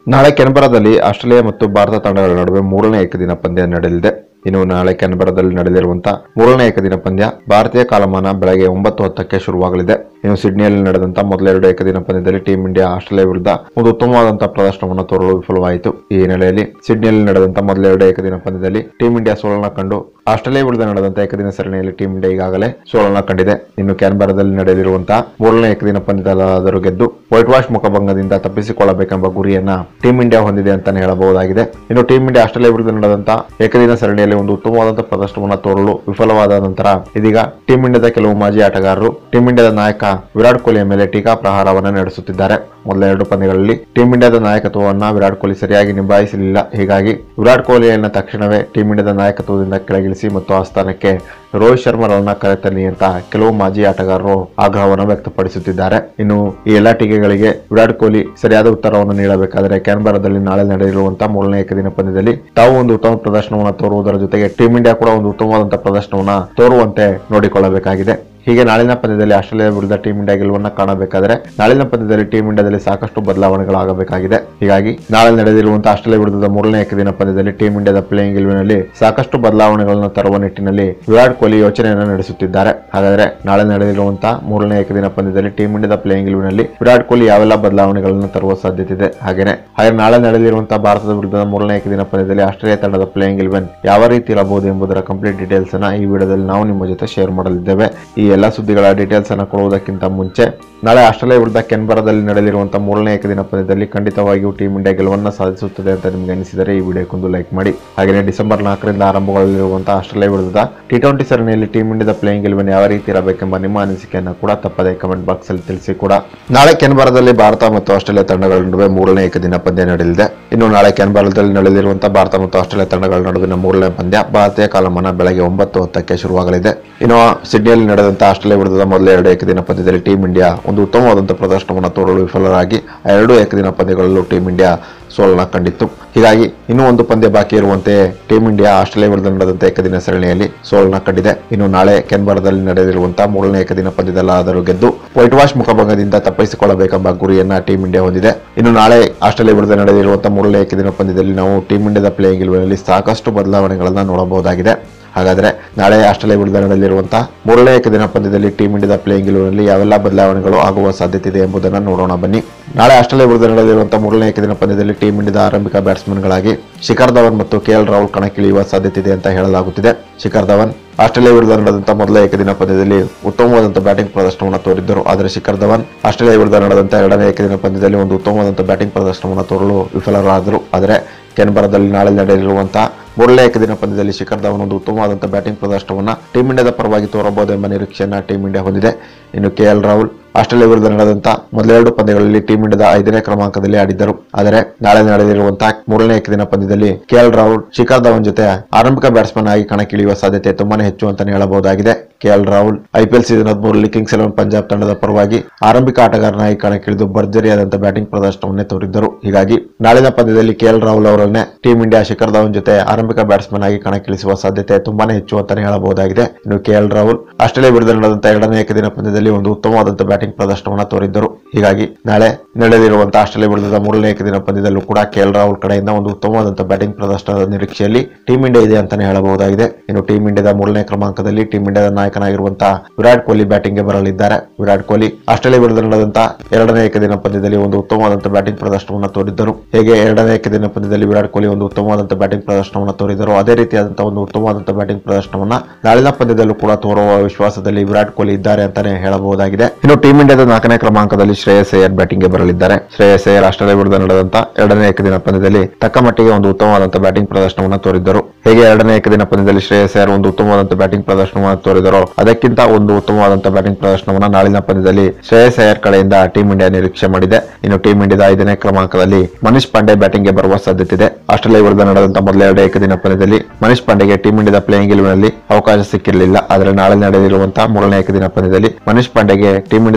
ನಾಳೆ ಕೆನಬರಾದಲ್ಲಿ ಆಸ್ಟ್ರೇಲಿಯಾ ಮತ್ತು ಭಾರತ ತಂಡಗಳ ನಡುವೆ ಮೂರನೇ ಏಕದಿನ ಪಂದ್ಯ ನಡೆಯಲಿದೆ ಇನ್ನು ನಾಳೆ ಕೆನಬರಾದಲ್ಲಿ ನಡೆದಿರುವಂತಹ ಮೂರನೇ ಏಕದಿನ ಪಂದ್ಯ ಭಾರತೀಯ ಕಾಲಮಾನ ಬೆಳಗ್ಗೆ ಒಂಬತ್ತು ಹತ್ತಕ್ಕೆ ಶುರುವಾಗಲಿದೆ ಇನ್ನು ಸಿಡ್ನಿಯಲ್ಲಿ ನಡೆದಂತ ಮೊದಲೆರಡು ಏಕದಿನ ಪಂದ್ಯದಲ್ಲಿ ಟೀಂ ಇಂಡಿಯಾ ಆಸ್ಟ್ರೇಲಿಯಾ ವಿರುದ್ಧ ಒಂದು ಉತ್ತಮವಾದಂತಹ ಪ್ರದರ್ಶನವನ್ನು ತೋರಲು ವಿಫಲವಾಯಿತು ಈ ಹಿನ್ನೆಲೆಯಲ್ಲಿ ಸಿಡ್ನಿಯಲ್ಲಿ ನಡೆದಂತ ಮೊದಲೆರಡು ಏಕದಿನ ಪಂದ್ಯದಲ್ಲಿ ಟೀಂ ಇಂಡಿಯಾ ಸೋಲನ್ನ ಕಂಡು ಆಸ್ಟ್ರೇಲಿಯಾ ವಿರುದ್ಧ ನಡೆದಂತ ಏಕದಿನ ಸರಣಿಯಲ್ಲಿ ಟೀಂ ಇಂಡಿಯಾ ಈಗಾಗಲೇ ಸೋಲನ್ನ ಕಂಡಿದೆ ಇನ್ನು ಕ್ಯಾನ್ಬರಾದಲ್ಲಿ ನಡೆಯಲಿರುವಂತಹ ಮೂರನೇ ಏಕದಿನ ಪಂದ್ಯದಲ್ಲಾದರೂ ಗೆದ್ದು ವೈಟ್ ವಾಶ್ ಮುಖಭಂಗದಿಂದ ತಪ್ಪಿಸಿಕೊಳ್ಳಬೇಕೆಂಬ ಗುರಿಯನ್ನ ಟೀಂ ಇಂಡಿಯಾ ಹೊಂದಿದೆ ಅಂತಾನೆ ಹೇಳಬಹುದಾಗಿದೆ ಇನ್ನು ಟೀಂ ಇಂಡಿಯಾ ಆಸ್ಟ್ರೇಲಿಯಾ ವಿರುದ್ಧ ನಡೆದಂತ ಏಕದಿನ ಸರಣಿಯಲ್ಲಿ ಒಂದು ಉತ್ತಮವಾದಂತಹ ಪ್ರದರ್ಶನವನ್ನು ತೋರಲು ವಿಫಲವಾದ ನಂತರ ಇದೀಗ ಟೀಂ ಇಂಡಿಯಾದ ಕೆಲವು ಮಾಜಿ ಆಟಗಾರರು ಟೀಂ ಇಂಡಿಯಾದ ನಾಯಕ ವಿರಾಟ್ ಕೊಹ್ಲಿಯ ಮೇಲೆ ಟೀಕಾ ಪ್ರಹಾರವನ್ನು ನಡೆಸುತ್ತಿದ್ದಾರೆ ಮೊದಲ ಎರಡು ಪಂದ್ಯಗಳಲ್ಲಿ ಟೀಂ ಇಂಡಿಯಾದ ನಾಯಕತ್ವವನ್ನ ವಿರಾಟ್ ಕೊಹ್ಲಿ ಸರಿಯಾಗಿ ನಿಭಾಯಿಸಲಿಲ್ಲ ಹೀಗಾಗಿ ವಿರಾಟ್ ಕೊಹ್ಲಿಯನ್ನ ತಕ್ಷಣವೇ ಟೀಂ ಇಂಡಿಯಾದ ನಾಯಕತ್ವದಿಂದ ಕೆಳಗಿಳಿಸಿ ಮತ್ತು ಆ ಸ್ಥಾನಕ್ಕೆ ರೋಹಿತ್ ಶರ್ಮಾರನ್ನ ಕರೆತನ್ನಿ ಅಂತ ಕೆಲವು ಮಾಜಿ ಆಟಗಾರರು ಆಗ್ರಹವನ್ನು ವ್ಯಕ್ತಪಡಿಸುತ್ತಿದ್ದಾರೆ ಇನ್ನು ಈ ಎಲ್ಲಾ ಟೀಕೆಗಳಿಗೆ ವಿರಾಟ್ ಕೊಹ್ಲಿ ಸರಿಯಾದ ಉತ್ತರವನ್ನು ನೀಡಬೇಕಾದರೆ ಕ್ಯಾನ್ಬರಾದಲ್ಲಿ ನಾಳೆ ನಡೆಯಲಿರುವಂತಹ ಮೂರನೇ ಏಕದಿನ ಪಂದ್ಯದಲ್ಲಿ ತಾವು ಒಂದು ಉತ್ತಮ ಪ್ರದರ್ಶನವನ್ನು ತೋರುವುದರ ಜೊತೆಗೆ ಟೀಂ ಇಂಡಿಯಾ ಕೂಡ ಒಂದು ಉತ್ತಮವಾದಂತಹ ಪ್ರದರ್ಶನವನ್ನ ತೋರುವಂತೆ ನೋಡಿಕೊಳ್ಳಬೇಕಾಗಿದೆ ಹೀಗೆ ನಾಳಿನ ಪಂದ್ಯದಲ್ಲಿ ಆಸ್ಟ್ರೇಲಿಯಾ ವಿರುದ್ಧ ಟೀಂ ಇಂಡಿಯಾ ಗೆಲುವನ್ನು ಕಾಣಬೇಕಾದರೆ ನಾಳಿನ ಪಂದ್ಯದಲ್ಲಿ ಟೀಂ ಇಂಡಿಯಾದಲ್ಲಿ ಸಾಕಷ್ಟು ಬದಲಾವಣೆಗಳಾಗಬೇಕಾಗಿದೆ ಹೀಗಾಗಿ ನಾಳೆ ನಡೆದಿರುವಂತಹ ಆಸ್ಟ್ರೇಲಿಯಾ ವಿರುದ್ಧದ ಮೂರನೇ ಏಕದಿನ ಪಂದ್ಯದಲ್ಲಿ ಟೀಂ ಇಂಡಿಯಾದ ಪ್ಲೇಯಿಂಗ್ ಗೆಲುವಿನಲ್ಲಿ ಸಾಕಷ್ಟು ಬದಲಾವಣೆಗಳನ್ನು ತರುವ ನಿಟ್ಟಿನಲ್ಲಿ ವಿರಾಟ್ ಕೊಹ್ಲಿ ಯೋಚನೆಯನ್ನು ನಡೆಸುತ್ತಿದ್ದಾರೆ ಹಾಗಾದರೆ ನಾಳೆ ನಡೆದಿರುವಂತಹ ಮೂರನೇ ಏಕದಿನ ಪಂದ್ಯದಲ್ಲಿ ಟೀಂ ಇಂಡಿಯಾದ ಪ್ಲೇಯಿಂಗ್ ಗೆಲುವಿನಲ್ಲಿ ವಿರಾಟ್ ಕೊಹ್ಲಿ ಯಾವೆಲ್ಲ ಬದಲಾವಣೆಗಳನ್ನು ತರುವ ಸಾಧ್ಯತೆ ಇದೆ ಹಾಗೇನೆ ಹಾಗೆ ನಾಳೆ ನಡೆಯಲಿರುವಂತಹ ಭಾರತದ ವಿರುದ್ಧದ ಮೂರನೇ ಏಕದಿನ ಪಂದ್ಯದಲ್ಲಿ ಆಸ್ಟ್ರೇಲಿಯಾ ತಂಡದ ಪ್ಲೇಯಿಂಗ್ ಇಲೆವೆನ್ ಯಾವ ರೀತಿ ಇರಬಹುದು ಎಂಬುದರ ಕಂಪ್ಲೀಟ್ ಡೀಟೇಲ್ಸ್ ಅನ್ನ ಈ ವಿಡಿಯೋದಲ್ಲಿ ನಾವು ನಿಮ್ಮ ಜೊತೆ ಶೇರ್ ಮಾಡಲಿದ್ದೇವೆ ಈ ಎಲ್ಲ ಸುದ್ದಿಗಳ ಡೀಟೇಲ್ಸ್ ಅನ್ನು ಕೊಡುವುದಕ್ಕಿಂತ ಮುಂಚೆ ನಾಳೆ ಆಸ್ಟ್ರೇಲಿಯಾ ವಿರುದ್ಧ ಕೆನ್ಬರಾದಲ್ಲಿ ನಡೆಯಲಿರುವಂತಹ ಮೂರನೇ ಏಕದಿನ ಪಂದ್ಯದಲ್ಲಿ ಖಂಡಿತವಾಗಿಯೂ ಟೀಂ ಇಂಡಿಯಾ ಗೆಲುವನ್ನು ಸಾಧಿಸುತ್ತದೆ ಅಂತ ನಿಮ್ಗೆ ಅನಿಸಿದರೆ ಈ ವಿಡಿಯೋಕ್ಕೊಂದು ಲೈಕ್ ಮಾಡಿ ಹಾಗೆಯೇ ಡಿಸೆಂಬರ್ ನಾಲ್ಕರಿಂದ ಆರಂಭಗೊಳ್ಳಲಿರುವಂತಹ ಆಸ್ಟ್ರೇಲಿಯಾ ವಿರುದ್ಧ ಟಿ ಟ್ವೆಂಟಿ ಸರಣಿಯಲ್ಲಿ ಟೀಂ ಇಂಡಿಯಾದ ಪ್ಲೇಯಿಂಗ್ ಗೆಲುವನ್ನು ಯಾವ ರೀತಿ ಇರಬೇಕೆಂಬ ನಿಮ್ಮ ಅನಿಸಿಕೆಯನ್ನು ಕೂಡ ತಪ್ಪದೆ ಕಮೆಂಟ್ ಬಾಕ್ಸ್ ಅಲ್ಲಿ ತಿಳಿಸಿ ಕೂಡ ನಾಳೆ ಕೆನ್ಬರಾದಲ್ಲಿ ಭಾರತ ಮತ್ತು ಆಸ್ಟ್ರೇಲಿಯಾ ತಂಡಗಳ ನಡುವೆ ಮೂರನೇ ಏಕದಿನ ಪಂದ್ಯ ನಡೆಯಲಿದೆ ಇನ್ನು ನಾಳೆ ಕ್ಯಾನ್ಬರಾದಲ್ಲಿ ನಡೆಯಲಿರುವಂತಹ ಭಾರತ ಮತ್ತು ಆಸ್ಟ್ರೇಲಿಯಾ ತಂಡಗಳ ನಡುವಿನ ಮೂರನೇ ಪಂದ್ಯ ಭಾರತೀಯ ಕಾಲಮಾನ ಬೆಳಗ್ಗೆ ಒಂಬತ್ತು ಹತ್ತಕ್ಕೆ ಶುರುವಾಗಲಿದೆ ಇನ್ನು ಸಿಡ್ನಿಯಲ್ಲಿ ನಡೆದಂತಹ ಆಸ್ಟ್ರೇಲಿಯಾ ವಿರುದ್ಧದ ಮೊದಲ ಎರಡು ಏಕದಿನ ಪಂದ್ಯದಲ್ಲಿ ಟೀಂ ಇಂಡಿಯಾ ಒಂದು ಉತ್ತಮವಾದಂತಹ ಪ್ರದರ್ಶನವನ್ನು ತೋರಲು ವಿಫಲರಾಗಿ ಆ ಎರಡು ಏಕದಿನ ಪಂದ್ಯಗಳಲ್ಲೂ ಟೀಂ ಇಂಡಿಯಾ ಸೋಲನ್ನ ಕಂಡಿತ್ತು ಹೀಗಾಗಿ ಇನ್ನೂ ಒಂದು ಪಂದ್ಯ ಬಾಕಿ ಇರುವಂತೆ ಟೀಂ ಇಂಡಿಯಾ ಆಸ್ಟ್ರೇಲಿಯಾ ವಿರುದ್ಧ ನಡೆದಂತ ಏಕದಿನ ಸರಣಿಯಲ್ಲಿ ಸೋಲನ್ನ ಕಂಡಿದೆ ಇನ್ನು ನಾಳೆ ಕೆನ್ಬರಾದಲ್ಲಿ ನಡೆದಿರುವಂತಹ ಮೂರನೇ ಏಕದಿನ ಪಂದ್ಯದಲ್ಲಾದರೂ ಗೆದ್ದು ವೈಟ್ ವಾಶ್ ಮುಖಭಂಗದಿಂದ ತಪ್ಪಿಸಿಕೊಳ್ಳಬೇಕೆಂಬ ಗುರಿಯನ್ನ ಟೀಂ ಇಂಡಿಯಾ ಹೊಂದಿದೆ ಇನ್ನು ನಾಳೆ ಆಸ್ಟ್ರೇಲಿಯಾ ವಿರುದ್ಧ ನಡೆದಿರುವಂತಹ ಮೂರನೇ ಏಕದಿನ ಪಂದ್ಯದಲ್ಲಿ ನಾವು ಟೀಂ ಇಂಡಿಯಾದ ಪ್ಲೇಯಿಂಗ್ ಗೆಲುವಿನಲ್ಲಿ ಸಾಕಷ್ಟು ಬದಲಾವಣೆಗಳನ್ನು ನೋಡಬಹುದಾಗಿದೆ ಹಾಗಾದ್ರೆ ನಾಳೆ ಆಸ್ಟ್ರೇಲಿಯಾ ವಿರುದ್ಧ ನಡೆಯಲಿರುವಂತಹ ಮೂರನೇ ಏಕದಿನ ಪಂದ್ಯದಲ್ಲಿ ಟೀಂ ಇಂಡಿಯಾದ ಪ್ಲೇಯಿಂಗ್ ಗೆಲುವಿನಲ್ಲಿ ಯಾವೆಲ್ಲ ಬದಲಾವಣೆಗಳು ಆಗುವ ಸಾಧ್ಯತೆ ಇದೆ ಎಂಬುದನ್ನು ನೋಡೋಣ ಬನ್ನಿ ನಾಳೆ ಆಸ್ಟ್ರೇಲಿಯಾ ವಿರುದ್ಧ ನಡೆಯಲಿರುವಂತಹ ಮೂರನೇ ಏಕದಿನ ಪಂದ್ಯದಲ್ಲಿ ಟೀಂ ಇಂಡಿಯಾದ ಆರಂಭಿಕ ಬ್ಯಾಟ್ಸ್ಮನ್ಗಳಾಗಿ ಶಿಖರ್ ಧವನ್ ಮತ್ತು ಕೆಎಲ್ ರಾಹುಲ್ ಕಣಕ್ಕಿಳಿಯುವ ಸಾಧ್ಯತೆ ಇದೆ ಅಂತ ಹೇಳಲಾಗುತ್ತಿದೆ ಶಿಖರ್ ಧವನ್ ಆಸ್ಟ್ರೇಲಿಯಾ ವಿರುದ್ಧ ನಡೆದಂತಹ ಮೊದಲ ಏಕದಿನ ಪಂದ್ಯದಲ್ಲಿ ಉತ್ತಮವಾದಂತಹ ಬ್ಯಾಟಿಂಗ್ ಪ್ರದರ್ಶನವನ್ನು ತೋರಿದ್ದರು ಆದರೆ ಶಿಖರ್ ಧವನ್ ಆಸ್ಟ್ರೇಲಿಯಾ ವಿರುದ್ಧ ನಡೆದಂತಹ ಎರಡನೇ ಏಕದಿನ ಪಂದ್ಯದಲ್ಲಿ ಒಂದು ಉತ್ತಮವಾದಂತಹ ಬ್ಯಾಟಿಂಗ್ ಪ್ರದರ್ಶನವನ್ನು ತೋರಲು ವಿಫಲರಾದರು ಆದರೆ ಕೆನ್ಬರಾದಲ್ಲಿ ನಾಳೆ ನಡೆಯಲಿರುವಂತಹ ಮೂರನೇ ಏಕದಿನ ಪಂದ್ಯದಲ್ಲಿ ಶಿಖರ್ ಧವನ್ ಒಂದು ಉತ್ತಮವಾದಂತಹ ಬ್ಯಾಟಿಂಗ್ ಪ್ರದರ್ಶನವನ್ನು ಟೀಂ ಇಂಡಿಯಾದ ಪರವಾಗಿ ತೋರಬಹುದು ಎಂಬ ನಿರೀಕ್ಷೆಯನ್ನ ಟೀಂ ಇಂಡಿಯಾ ಹೊಂದಿದೆ ಇನ್ನು ಕೆಎಲ್ ರಾಹುಲ್ ಆಸ್ಟ್ರೇಲಿಯಾ ವಿರುದ್ಧ ನಡೆದಂತ ಮೊದಲೆರಡು ಪಂದ್ಯಗಳಲ್ಲಿ ಟೀಂ ಇಂಡಿಯಾದ ಐದನೇ ಕ್ರಮಾಂಕದಲ್ಲಿ ಆಡಿದ್ದರು ಆದರೆ ನಾಳೆ ನಡೆದಿರುವಂತಹ ಮೂರನೇ ಏಕದಿನ ಪಂದ್ಯದಲ್ಲಿ ಕೆಎಲ್ ರಾಹುಲ್ ಶಿಖರ್ ಧವನ್ ಜೊತೆ ಆರಂಭಿಕ ಬ್ಯಾಟ್ಸ್ಮನ್ ಆಗಿ ಕಣಕ್ಕಿಳಿಯುವ ಸಾಧ್ಯತೆ ತುಂಬಾನೇ ಹೆಚ್ಚು ಅಂತಾನೆ ಹೇಳಬಹುದಾಗಿದೆ ಕೆಎಲ್ ರಾಹುಲ್ ಐಪಿಎಲ್ ಸೀಸನ್ ಹದಿಮೂರರಲ್ಲಿ ಕಿಂಗ್ಸ್ ಎಲೆವನ್ ಪಂಜಾಬ್ ತಂಡದ ಪರವಾಗಿ ಆರಂಭಿಕ ಆಟಗಾರನಾಗಿ ಕಣಕ್ಕಿಳಿದು ಭರ್ಜರಿಯಾದಂತಹ ಬ್ಯಾಟಿಂಗ್ ಪ್ರದರ್ಶನವನ್ನೇ ತೋರಿದ್ದರು ಹೀಗಾಗಿ ನಾಳಿನ ಪಂದ್ಯದಲ್ಲಿ ಕೆಎಲ್ ರಾಹುಲ್ ಅವರನ್ನೇ ಟೀಂ ಇಂಡಿಯಾ ಶಿಖರ್ ಧವನ್ ಜೊತೆ ಆರಂಭಿಕ ಬ್ಯಾಟ್ಸ್ಮನ್ ಆಗಿ ಕಣಕ್ಕಿಳಿಸುವ ಸಾಧ್ಯತೆ ತುಂಬಾನೇ ಹೆಚ್ಚು ಅಂತಾನೆ ಹೇಳಬಹುದಾಗಿದೆ ಇನ್ನು ಕೆಎಲ್ ರಾಹುಲ್ ಆಸ್ಟ್ರೇಲಿಯಾ ವಿರುದ್ಧ ನಡೆದಂತಹ ಎರಡನೇ ಏಕದಿನ ಪಂದ್ಯದಲ್ಲಿ ಒಂದು ಉತ್ತಮವಾದಂತಹ ಬ್ಯಾಟಿಂಗ್ ಪ್ರದರ್ಶನವನ್ನು ತೋರಿದ್ದರು ಹೀಗಾಗಿ ನಾಳೆ ನಡೆದಿರುವಂತಹ ಆಸ್ಟ್ರೇಲಿಯಾ ವಿರುದ್ಧದ ಮೂರನೇ ಏಕದಿನ ಪಂದ್ಯದಲ್ಲೂ ಕೂಡ ಕೆಎಲ್ ರಾಹುಲ್ ಕಡೆಯಿಂದ ಒಂದು ಉತ್ತಮವಾದಂತಹ ಬ್ಯಾಟಿಂಗ್ ಪ್ರದರ್ಶನದ ನಿರೀಕ್ಷೆಯಲ್ಲಿ ಟೀಂ ಇಂಡಿಯಾ ಇದೆ ಅಂತಾನೆ ಹೇಳಬಹುದಾಗಿದೆ ಇನ್ನು ಟೀಂ ಇಂಡಿಯಾದ ಮೂರನೇ ಕ್ರಮಾಂಕದಲ್ಲಿ ಟೀಂ ಇಂಡಿಯಾದ ನಾಯಕನಾಗಿರುವಂತಹ ವಿರಾಟ್ ಕೊಹ್ಲಿ ಬ್ಯಾಟಿಂಗ್ಗೆ ಬರಲಿದ್ದಾರೆ ವಿರಾಟ್ ಕೊಹ್ಲಿ ಆಸ್ಟ್ರೇಲಿಯಾ ವಿರುದ್ಧ ನಡೆದಂತಹ ಎರಡನೇ ಏಕದಿನ ಪಂದ್ಯದಲ್ಲಿ ಒಂದು ಉತ್ತಮವಾದಂತಹ ಬ್ಯಾಟಿಂಗ್ ಪ್ರದರ್ಶನವನ್ನು ತೋರಿದ್ದರು ಹೇಗೆ ಎರಡನೇ ಏಕದಿನ ಪಂದ್ಯದಲ್ಲಿ ವಿರಾಟ್ ಕೊಹ್ಲಿ ಒಂದು ಉತ್ತಮವಾದಂತಹ ಬ್ಯಾಟಿಂಗ್ ಪ್ರದರ್ಶನವನ್ನು ತೋರಿದರು ಅದೇ ರೀತಿಯಾದಂತಹ ಒಂದು ಉತ್ತಮವಾದಂತಹ ಬ್ಯಾಟಿಂಗ್ ಪ್ರದರ್ಶನವನ್ನ ನಾಳಿನ ಪಂದ್ಯದಲ್ಲೂ ಕೂಡ ತೋರುವ ವಿಶ್ವಾಸದಲ್ಲಿ ವಿರಾಟ್ ಕೊಹ್ಲಿ ಇದ್ದಾರೆ ಅಂತಾನೆ ಹೇಳಬಹುದಾಗಿದೆ ಇನ್ನು ಟೀಂ ಇಂಡಿಯಾದ ನಾಲ್ಕನೇ ಕ್ರಮಾಂಕದಲ್ಲಿ ಶ್ರೇಯಸ್ ಅಯ್ಯರ್ ಬ್ಯಾಟಿಂಗ್ಗೆ ಬರಲಿದ್ದಾರೆ ಶ್ರೇಯಸ್ ಅಯ್ಯರ್ ಆಸ್ಟ್ರೇಲಿಯಾ ವಿರುದ್ಧ ನಡೆದಂತಹ ಎರಡನೇ ಏಕದಿನ ಪಂದ್ಯದಲ್ಲಿ ತಕ್ಕ ಮಟ್ಟಿಗೆ ಒಂದು ಉತ್ತಮವಾದಂತಹ ಬ್ಯಾಟಿಂಗ್ ಪ್ರದರ್ಶನವನ್ನು ತೋರಿದ್ದರು ಹೇಗೆ ಎರಡನೇ ಏಕದಿನ ಪಂದ್ಯದಲ್ಲಿ ಶ್ರೇಯಸ್ ಅಯ್ಯರ್ ಒಂದು ಉತ್ತಮವಾದಂತಹ ಬ್ಯಾಟಿಂಗ್ ಪ್ರದರ್ಶನವನ್ನು ತೋರಿದರೋ ಅದಕ್ಕಿಂತ ಒಂದು ಉತ್ತಮವಾದಂತಹ ಬ್ಯಾಟಿಂಗ್ ಪ್ರದರ್ಶನವನ್ನು ನಾಳಿನ ಪಂದ್ಯದಲ್ಲಿ ಶ್ರೇಯಸ್ ಅಯ್ಯರ್ ಕಡೆಯಿಂದ ಟೀಂ ಇಂಡಿಯಾ ನಿರೀಕ್ಷೆ ಮಾಡಿದೆ ಇನ್ನು ಟೀಂ ಇಂಡಿಯಾದ ಐದನೇ ಕ್ರಮಾಂಕದಲ್ಲಿ ಮನೀಶ್ ಪಾಂಡೆ ಬ್ಯಾಟಿಂಗ್ಗೆ ಬರುವ ಸಾಧ್ಯತೆ ಇದೆ ಆಸ್ಟ್ರೇಲಿಯಾ ವಿರುದ್ಧ ನಡೆದಂತಹ ಮೊದಲ ಎರಡು ಏಕದಿನ ಪಂದ್ಯದಲ್ಲಿ ಮನೀಶ್ ಪಾಂಡೆಗೆ ಟೀಂ ಇಂಡಿಯಾದ ಪ್ಲೇಯಿಂಗ್ ಗೆಲುವಿನಲ್ಲಿ ಅವಕಾಶ ಸಿಕ್ಕಿರಲಿಲ್ಲ ಆದರೆ ನಾಳೆ ನಡೆದಿರುವಂತಹ ಮೂರನೇ ಏಕದಿನ ಪಂದ್ಯದಲ್ಲಿ ಮನೀಶ್ ಪಾಂಡೆಗೆ ಟೀಂ ಇಂಡಿಯಾದ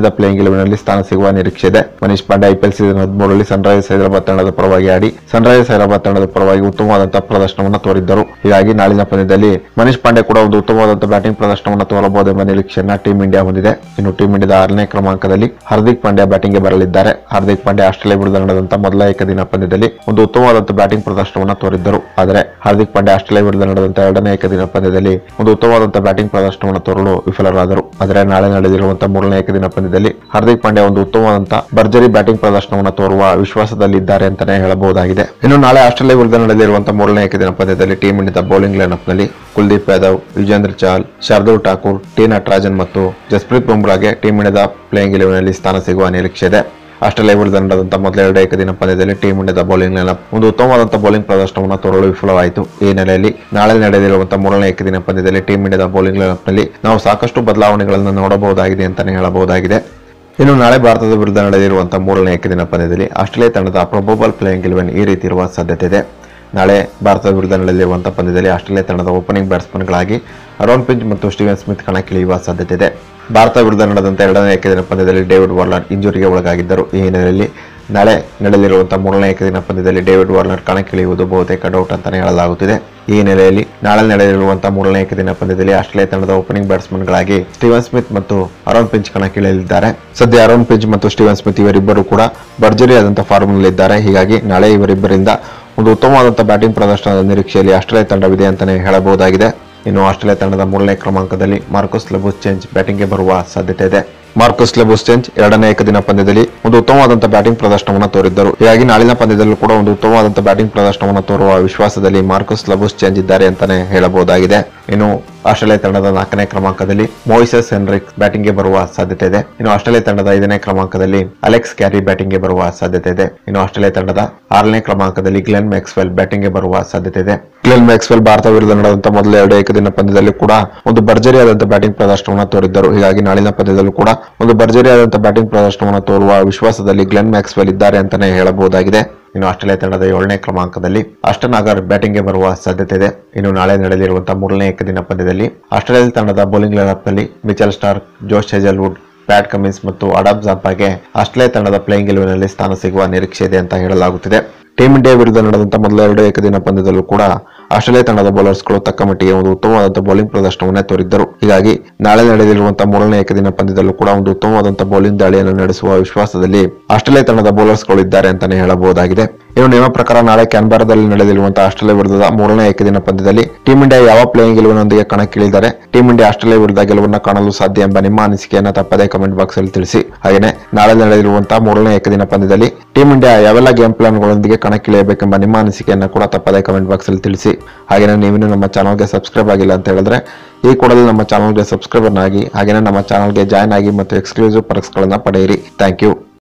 ಇಂಡಿಯಾದ ಪ್ಲೇಯಿಂಗ್ ನಲ್ಲಿ ಸ್ಥಾನ ಸಿಗುವ ನಿರೀಕ್ಷೆ ಇದೆ ಮನೀಶ್ ಪಾಂಡೆ ಐಪಿಎಲ್ ಸೀಸನ್ ಹದಿಮೂರರಲ್ಲಿ ಸನ್ರೈಸರ್ಸ್ ಹೈದರಾಬಾದ್ ತಂಡದ ಪರವಾಗಿ ಆಡಿ ಸನ್ರೈಸರ್ಸ್ ಹೈದರಾಬಾದ್ ತಂಡದ ಪರವಾಗಿ ಉತ್ತಮವಾದಂತಹ ಪ್ರದರ್ಶನವನ್ನು ತೋರಿದ್ದರು ಹೀಗಾಗಿ ನಾಳಿನ ಪಂದ್ಯದಲ್ಲಿ ಮನೀಶ್ ಪಾಂಡೆ ಕೂಡ ಒಂದು ಉತ್ತಮವಾದಂತಹ ಬ್ಯಾಟಿಂಗ್ ಪ್ರದರ್ಶನವನ್ನು ತೋರಬಹುದೆಂಬ ನಿರೀಕ್ಷೆಯನ್ನ ಟೀಂ ಇಂಡಿಯಾ ಹೊಂದಿದೆ ಇನ್ನು ಟೀಂ ಇಂಡಿಯಾದ ಆರನೇ ಕ್ರಮಾಂಕದಲ್ಲಿ ಹಾರ್ದಿಕ್ ಪಾಂಡ್ಯ ಬ್ಯಾಟಿಂಗ್ಗೆ ಬರಲಿದ್ದಾರೆ ಹಾರ್ದಿಕ್ ಪಾಂಡ್ಯ ಆಸ್ಟ್ರೇಲಿಯಾ ವಿರುದ್ಧ ನಡೆದಂತಹ ಮೊದಲ ಏಕದಿನ ಪಂದ್ಯದಲ್ಲಿ ಒಂದು ಉತ್ತಮವಾದಂತಹ ಬ್ಯಾಟಿಂಗ್ ಪ್ರದರ್ಶನವನ್ನು ತೋರಿದ್ದರು ಆದರೆ ಹಾರ್ದಿಕ್ ಪಾಂಡ್ಯ ಆಸ್ಟ್ರೇಲಿಯಾ ವಿರುದ್ಧ ನಡೆದಂತಹ ಎರಡನೇ ಏಕದಿನ ಪಂದ್ಯದಲ್ಲಿ ಒಂದು ಉತ್ತಮವಾದಂತಹ ಬ್ಯಾಟಿಂಗ್ ಪ್ರದರ್ಶನವನ್ನು ತೋರಲು ವಿಫಲರಾದರು ಆದರೆ ನಾಳೆ ನಡೆದಿರುವಂತಹ ಮೂರನೇ ಏಕದಿನ ಪಂದ್ಯದಲ್ಲಿ ಹಾರ್ದಿಕ್ ಪಾಂಡ್ಯ ಒಂದು ಉತ್ತಮವಾದಂತಹ ಭರ್ಜರಿ ಬ್ಯಾಟಿಂಗ್ ಪ್ರದರ್ಶನವನ್ನು ತೋರುವ ವಿಶ್ವಾಸದಲ್ಲಿದ್ದಾರೆ ಅಂತಾನೆ ಹೇಳಬಹುದಾಗಿದೆ ಇನ್ನು ನಾಳೆ ಆಸ್ಟ್ರೇಲಿಯಾ ವಿರುದ್ಧ ನಡೆದಿರುವಂತಹ ಮೂರನೇ ಏಕದಿನ ಪಂದ್ಯದಲ್ಲಿ ಟೀಂ ಇಂಡಿಯಾದ ಬೌಲಿಂಗ್ ಲೈನ್ಅಪ್ ನಲ್ಲಿ ಕುಲ್ದೀಪ್ ಯಾದವ್ ಯುಜೇಂದ್ರ ಚಹಲ್ ಶಾರ್ದೂಲ್ ಠಾಕೂರ್ ಟಿ ನಟರಾಜನ್ ಮತ್ತು ಜಸ್ಪ್ರೀತ್ ಬುಮ್ರಾಗೆ ಟೀಂ ಇಂಡಿಯಾದ ಪ್ಲೇಯಿಂಗ್ ನಲ್ಲಿ ಸ್ಥಾನ ಸಿಗುವ ನಿರೀಕ್ಷೆ ಇದೆ ಆಸ್ಟ್ರೇಲಿಯಾ ವಿರುದ್ಧ ನಡೆದಂತಹ ಮೊದಲ ಎರಡು ಏಕದಿನ ಪಂದ್ಯದಲ್ಲಿ ಟೀಂ ಇಂಡಿಯಾದ ಬೌಲಿಂಗ್ ಲೈನಪ್ ಒಂದು ಉತ್ತಮವಾದಂತಹ ಬೌಲಿಂಗ್ ಪ್ರದರ್ಶನವನ್ನು ತೋರಲು ವಿಫಲವಾಯಿತು ಈ ಹಿನ್ನೆಲೆಯಲ್ಲಿ ನಾಳೆ ನಡೆದಿರುವಂತಹ ಮೂರನೇ ಏಕದಿನ ಪಂದ್ಯದಲ್ಲಿ ಟೀಂ ಇಂಡಿಯಾದ ಬೌಲಿಂಗ್ ಲೈನಪ್ ನಲ್ಲಿ ನಾವು ಸಾಕಷ್ಟು ಬದಲಾವಣೆಗಳನ್ನು ನೋಡಬಹುದಾಗಿದೆ ಅಂತಾನೆ ಹೇಳಬಹುದಾಗಿದೆ ಇನ್ನು ನಾಳೆ ಭಾರತದ ವಿರುದ್ಧ ನಡೆದಿರುವಂತಹ ಮೂರನೇ ಏಕದಿನ ಪಂದ್ಯದಲ್ಲಿ ಆಸ್ಟ್ರೇಲಿಯಾ ತಂಡದ ಪ್ರೊಬಬಲ್ ಪ್ಲೇಯಿಂಗ್ ಇಲೆವೆನ್ ಈ ರೀತಿ ಇರುವ ಸಾಧ್ಯತೆ ಇದೆ ನಾಳೆ ಭಾರತದ ವಿರುದ್ಧ ನಡೆಯಲಿರುವಂತಹ ಪಂದ್ಯದಲ್ಲಿ ಆಸ್ಟ್ರೇಲಿಯಾ ತಂಡದ ಓಪನಿಂಗ್ ಬ್ಯಾಟ್ಸ್ಮನ್ಗಳಾಗಿ ಅರೋನ್ ಪಿಂಚ್ ಮತ್ತು ಸ್ಟೀವನ್ ಸ್ಮಿತ್ ಕಣಕ್ಕಿಳಿಯುವ ಸಾಧ್ಯತೆ ಇದೆ ಭಾರತ ವಿರುದ್ಧ ನಡೆದಂತ ಎರಡನೇ ಏಕದಿನ ಪಂದ್ಯದಲ್ಲಿ ಡೇವಿಡ್ ವಾರ್ನರ್ ಇಂಜುರಿಗೆ ಒಳಗಾಗಿದ್ದರು ಈ ಹಿನ್ನೆಲೆಯಲ್ಲಿ ನಾಳೆ ನಡೆಯಲಿರುವಂತಹ ಮೂರನೇ ಏಕದಿನ ಪಂದ್ಯದಲ್ಲಿ ಡೇವಿಡ್ ವಾರ್ನರ್ ಕಣಕ್ಕಿಳಿಯುವುದು ಬಹುತೇಕ ಡೌಟ್ ಅಂತಾನೆ ಹೇಳಲಾಗುತ್ತಿದೆ ಈ ಹಿನ್ನೆಲೆಯಲ್ಲಿ ನಾಳೆ ನಡೆಯಲಿರುವಂತಹ ಮೂರನೇ ಏಕದಿನ ಪಂದ್ಯದಲ್ಲಿ ಆಸ್ಟ್ರೇಲಿಯಾ ತಂಡದ ಓಪನಿಂಗ್ ಬ್ಯಾಟ್ಸ್ಮನ್ಗಳಾಗಿ ಸ್ಟೀವನ್ ಸ್ಮಿತ್ ಮತ್ತು ಅರೋನ್ ಪಿಂಚ್ ಕಣಕ್ಕಿಳಿಯಲಿದ್ದಾರೆ ಸದ್ಯ ಅರೋನ್ ಪಿಂಚ್ ಮತ್ತು ಸ್ಟೀವನ್ ಸ್ಮಿತ್ ಇವರಿಬ್ಬರು ಕೂಡ ಭರ್ಜರಿ ಆದಂತಹ ಫಾರ್ಮ್ನಲ್ಲಿದ್ದಾರೆ ಹೀಗಾಗಿ ನಾಳೆ ಇವರಿಬ್ಬರಿಂದ ಒಂದು ಉತ್ತಮವಾದಂತಹ ಬ್ಯಾಟಿಂಗ್ ಪ್ರದರ್ಶನದ ನಿರೀಕ್ಷೆಯಲ್ಲಿ ಆಸ್ಟ್ರೇಲಿಯಾ ತಂಡವಿದೆ ಅಂತಾನೆ ಹೇಳಬಹುದಾಗಿದೆ ಇನ್ನು ಆಸ್ಟ್ರೇಲಿಯಾ ತಂಡದ ಮೂರನೇ ಕ್ರಮಾಂಕದಲ್ಲಿ ಮಾರ್ಕೋಸ್ ಲೆಬೂಸ್ ಚೇಂಜ್ ಬ್ಯಾಟಿಂಗ್ಗೆ ಬರುವ ಸಾಧ್ಯತೆ ಇದೆ ಮಾರ್ಕೋಸ್ ಲೆಬೂಸ್ ಚೇಂಜ್ ಎರಡನೇ ಏಕದಿನ ಪಂದ್ಯದಲ್ಲಿ ಒಂದು ಉತ್ತಮವಾದಂತಹ ಬ್ಯಾಟಿಂಗ್ ಪ್ರದರ್ಶನವನ್ನು ತೋರಿದ್ದರು ಹೀಗಾಗಿ ನಾಳಿನ ಪಂದ್ಯದಲ್ಲೂ ಕೂಡ ಒಂದು ಉತ್ತಮವಾದಂತಹ ಬ್ಯಾಟಿಂಗ್ ಪ್ರದರ್ಶನವನ್ನು ತೋರುವ ವಿಶ್ವಾಸದಲ್ಲಿ ಮಾರ್ಕೋಸ್ ಲಬೂಸ್ ಚೇಂಜ್ ಇದ್ದಾರೆ ಅಂತಾನೆ ಹೇಳಬಹುದಾಗಿದೆ ಇನ್ನು ಆಸ್ಟ್ರೇಲಿಯಾ ತಂಡದ ನಾಲ್ಕನೇ ಕ್ರಮಾಂಕದಲ್ಲಿ ಮೋಯಿಸಸ್ ಹೆನ್ರಿಕ್ ಬ್ಯಾಟಿಂಗ್ಗೆ ಬರುವ ಸಾಧ್ಯತೆ ಇದೆ ಇನ್ನು ಆಸ್ಟ್ರೇಲಿಯಾ ತಂಡದ ಐದನೇ ಕ್ರಮಾಂಕದಲ್ಲಿ ಅಲೆಕ್ಸ್ ಕ್ಯಾರಿ ಬ್ಯಾಟಿಂಗ್ಗೆ ಬರುವ ಸಾಧ್ಯತೆ ಇದೆ ಇನ್ನು ಆಸ್ಟ್ರೇಲಿಯಾ ತಂಡದ ಆರನೇ ಕ್ರಮಾಂಕದಲ್ಲಿ ಗ್ಲೆನ್ ಮ್ಯಾಕ್ಸ್ವೆಲ್ ಬ್ಯಾಟಿಂಗ್ಗೆ ಬರುವ ಸಾಧ್ಯತೆ ಇದೆ ಗ್ಲೆನ್ ಮ್ಯಾಕ್ಸ್ವೆಲ್ ಭಾರತ ವಿರುದ್ಧ ನಡೆದಂತಹ ಮೊದಲ ಎರಡು ಏಕದಿನ ಪಂದ್ಯದಲ್ಲಿ ಕೂಡ ಒಂದು ಭರ್ಜರಿಯಾದಂತಹ ಬ್ಯಾಟಿಂಗ್ ಪ್ರದರ್ಶನವನ್ನು ತೋರಿದ್ದರು ಹೀಗಾಗಿ ನಾಳಿನ ಪಂದ್ಯದಲ್ಲೂ ಕೂಡ ಒಂದು ಭರ್ಜರಿಯಾದಂತಹ ಬ್ಯಾಟಿಂಗ್ ಪ್ರದರ್ಶನವನ್ನು ತೋರುವ ವಿಶ್ವಾಸದಲ್ಲಿ ಗ್ಲೆನ್ ಮ್ಯಾಕ್ಸ್ವೆಲ್ ಇದ್ದಾರೆ ಅಂತಾನೆ ಹೇಳಬಹುದಾಗಿದೆ ಇನ್ನು ಆಸ್ಟ್ರೇಲಿಯಾ ತಂಡದ ಏಳನೇ ಕ್ರಮಾಂಕದಲ್ಲಿ ಅಷ್ಟನ್ ಅಗರ್ ಬ್ಯಾಟಿಂಗ್ಗೆ ಬರುವ ಸಾಧ್ಯತೆ ಇದೆ ಇನ್ನು ನಾಳೆ ನಡೆಯಲಿರುವಂತಹ ಮೂರನೇ ಏಕದಿನ ಪಂದ್ಯದಲ್ಲಿ ಆಸ್ಟ್ರೇಲಿಯಾ ತಂಡದ ಬೌಲಿಂಗ್ ಲೈನಪ್ ನಲ್ಲಿ Mitchell Starc Josh Hazlewood Pat Cummins ಮತ್ತು ಅಡಾಬ್ ಜಾಂಪಾಗೆ ಆಸ್ಟ್ರೇಲಿಯಾ ತಂಡದ ಪ್ಲೇಯಿಂಗ್ ನಲ್ಲಿ ಸ್ಥಾನ ಸಿಗುವ ನಿರೀಕ್ಷೆ ಇದೆ ಅಂತ ಹೇಳಲಾಗುತ್ತಿದೆ ಟೀಂ ಇಂಡಿಯಾ ವಿರುದ್ಧ ನಡೆದಂತಹ ಮೊದಲ ಎರಡು ಏಕದಿನ ಪಂದ್ಯದಲ್ಲೂ ಕೂಡ ಆಸ್ಟ್ರೇಲಿಯಾ ತಂಡದ ಬೌಲರ್ಸ್ಗಳು ತಕ್ಕ ಮಟ್ಟಿಗೆ ಒಂದು ಉತ್ತಮವಾದಂತಹ ಬೌಲಿಂಗ್ ಪ್ರದರ್ಶನವನ್ನೇ ತೋರಿದ್ದರು ಹೀಗಾಗಿ ನಾಳೆ ನಡೆಯಲಿರುವಂತಹ ಮೂರನೇ ಏಕದಿನ ಪಂದ್ಯದಲ್ಲೂ ಕೂಡ ಒಂದು ಉತ್ತಮವಾದಂತಹ ಬೌಲಿಂಗ್ ದಾಳಿಯನ್ನು ನಡೆಸುವ ವಿಶ್ವಾಸದಲ್ಲಿ ಆಸ್ಟ್ರೇಲಿಯಾ ತಂಡದ ಬೌಲರ್ಸ್ಗಳು ಇದ್ದಾರೆ ಅಂತಾನೆ ಹೇಳಬಹುದಾಗಿದೆ ಇನ್ನು ನಿಮ್ಮ ಪ್ರಕಾರ ನಾಳೆ ಕ್ಯಾನ್ಬಾರದಲ್ಲಿ ನಡೆಯಲಿರುವಂತಹ ಆಸ್ಟ್ರೇಲಿಯಾ ವಿರುದ್ಧದ ಮೂರನೇ ಏಕದಿನ ಪಂದ್ಯದಲ್ಲಿ ಟೀಂ ಇಂಡಿಯಾ ಯಾವ ಪ್ಲೇಯಿಂಗ್ ಗೆಲುವಿನೊಂದಿಗೆ ಕಣಕ್ಕಿಳಿದರೆ ಟೀಂ ಇಂಡಿಯಾ ಆಸ್ಟ್ರೇಲಿಯಾ ವಿರುದ್ಧ ಗೆಲುವನ್ನು ಕಾಣಲು ಸಾಧ್ಯ ಎಂಬ ನಿಮ್ಮ ಅನಿಸಿಕೆಯನ್ನು ತಪ್ಪದೇ ಕಮೆಂಟ್ ಬಾಕ್ಸ್ ಅಲ್ಲಿ ತಿಳಿಸಿ ಹಾಗೆಯೇ ನಾಳೆ ನಡೆಯಲಿರುವಂತಹ ಮೂರನೇ ಏಕದಿನ ಪಂದ್ಯದಲ್ಲಿ ಟೀಂ ಇಂಡಿಯಾ ಯಾವೆಲ್ಲ ಗೇಮ್ ಪ್ಲಾನ್ಗಳೊಂದಿಗೆ ಕಣಕ್ಕಿಳಿಯಬೇಕೆಂಬ ನಿಮ್ಮ ಅನಿಸಿಕೆಯನ್ನು ಕೂಡ ತಪ್ಪದೇ ಕಮೆಂಟ್ ಬಾಕ್ಸ್ ಅಲ್ಲಿ ತಿಳಿಸಿ ಹಾಗೆಯೇ ನೀವಿನ್ನು ನಮ್ಮ ಚಾನಲ್ಗೆ ಸಬ್ಸ್ಕ್ರೈಬ್ ಆಗಿಲ್ಲ ಅಂತ ಹೇಳಿದ್ರೆ ಈ ಕೂಡಲೇ ನಮ್ಮ ಚಾನಲ್ಗೆ ಸಬ್ಸ್ಕ್ರೈಬರ್ ಆಗಿ ಹಾಗೆಯೇ ನಮ್ಮ ಚಾನಲ್ಗೆ ಜಾಯ್ನ್ ಆಗಿ ಮತ್ತು ಎಕ್ಸ್ಕ್ಲೂಸಿವ್ ಪರ್ಕ್ಸ್ಗಳನ್ನು ಪಡೆಯಿರಿ ಥ್ಯಾಂಕ್ ಯು